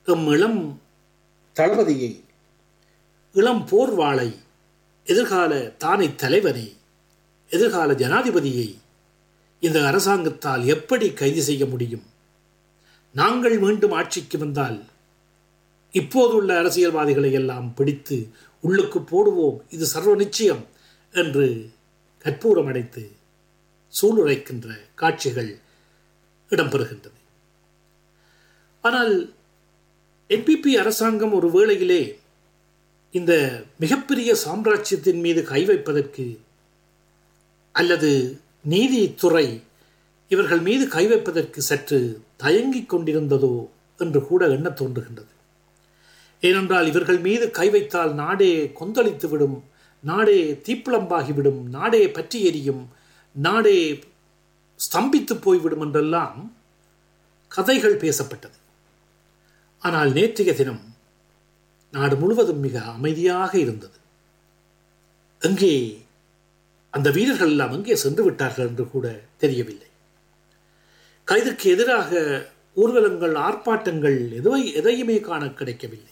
M இளம் தளபதியை இளம் போர்வாளை எதிர்கால தானை தலைவனை எதிர்கால ஜனாதிபதியை இந்த அரசாங்கத்தால் எப்படி கைது செய்ய முடியும் நாங்கள் மீண்டும் ஆட்சிக்கு வந்தால் இப்போதுள்ள அரசியல்வாதிகளை எல்லாம் பிடித்து உள்ளுக்கு போடுவோம் இது சர்வ நிச்சயம் என்று கற்பூரம் அடைத்து சூளுரைக்கின்ற காட்சிகள் இடம்பெறுகின்றது ஆனால் என்பிபி அரசாங்கம் ஒரு வேளையிலே இந்த மிகப்பெரிய சாம்ராஜ்யத்தின் மீது கை வைப்பதற்கு அல்லது நீதித்துறை இவர்கள் மீது கை வைப்பதற்கு சற்று தயங்கிக் கொண்டிருந்ததோ என்று கூட எண்ண தோன்றுகின்றது ஏனென்றால் இவர்கள் மீது கை வைத்தால் நாடே கொந்தளித்துவிடும் நாடே தீப்பிளம்பாகிவிடும் நாடே பற்றி எரியும் நாடே ஸ்தம்பித்து போய்விடும் என்றெல்லாம் கதைகள் பேசப்பட்டது ஆனால் நேற்றைய தினம் நாடு முழுவதும் மிக அமைதியாக இருந்தது எங்கே அந்த வீரர்கள் எல்லாம் எங்கே சென்று விட்டார்கள் என்று கூட தெரியவில்லை கைதுக்கு எதிராக ஊர்வலங்கள் ஆர்ப்பாட்டங்கள் எதுவை எதையுமே காண கிடைக்கவில்லை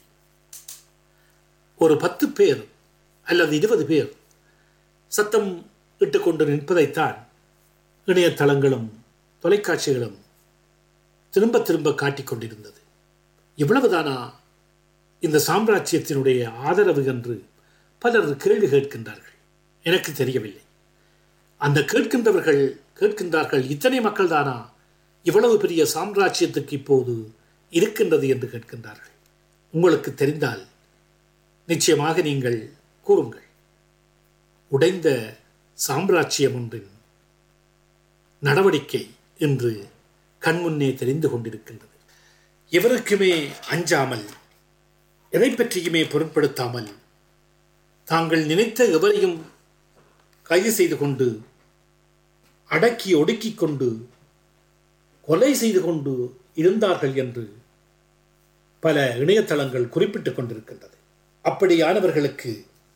ஒரு பத்து பேர் அல்லது இருபது பேர் சத்தம் இட்டுக்கொண்டு நிற்பதைத்தான் இணையதளங்களும் தொலைக்காட்சிகளும் திரும்ப திரும்ப காட்டிக் கொண்டிருந்தது இவ்வளவுதானா இந்த சாம்ராஜ்யத்தினுடைய ஆதரவு என்று பலர் கேள்வி கேட்கின்றார்கள் எனக்கு தெரியவில்லை அந்த கேட்கின்றவர்கள் கேட்கின்றார்கள் இத்தனை மக்கள் தானா இவ்வளவு பெரிய சாம்ராஜ்யத்துக்கு இப்போது இருக்கின்றது என்று கேட்கின்றார்கள் உங்களுக்கு தெரிந்தால் நிச்சயமாக நீங்கள் கூறுங்கள் உடைந்த சாம்ராஜ்யம் ஒன்றின் நடவடிக்கை இன்று கண்முன்னே தெரிந்து கொண்டிருக்கின்றது எவருக்குமே அஞ்சாமல் எதை பற்றியுமே பொருட்படுத்தாமல் தாங்கள் நினைத்த எவரையும் கைது செய்து கொண்டு அடக்கி ஒடுக்கிக் கொண்டு கொலை செய்து கொண்டு இருந்தார்கள் என்று பல இணையதளங்கள் குறிப்பிட்டுக் கொண்டிருக்கின்றது அப்படியானவர்களுக்கு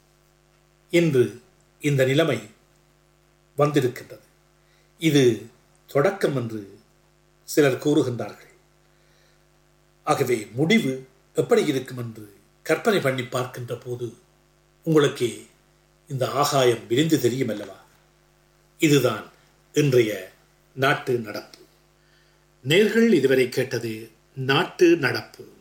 இன்று இந்த நிலைமை வந்திருக்கின்றது இது தொடக்கம் என்று சிலர் கூறுகின்றார்கள் ஆகவே முடிவு எப்படி இருக்கும் என்று கற்பனை பண்ணி பார்க்கின்ற போது உங்களுக்கே இந்த ஆகாயம் விரிந்து தெரியும் அல்லவா இதுதான் இன்றைய நாட்டு நடப்பு நேர்கள் இதுவரை கேட்டது நாட்டு நடப்பு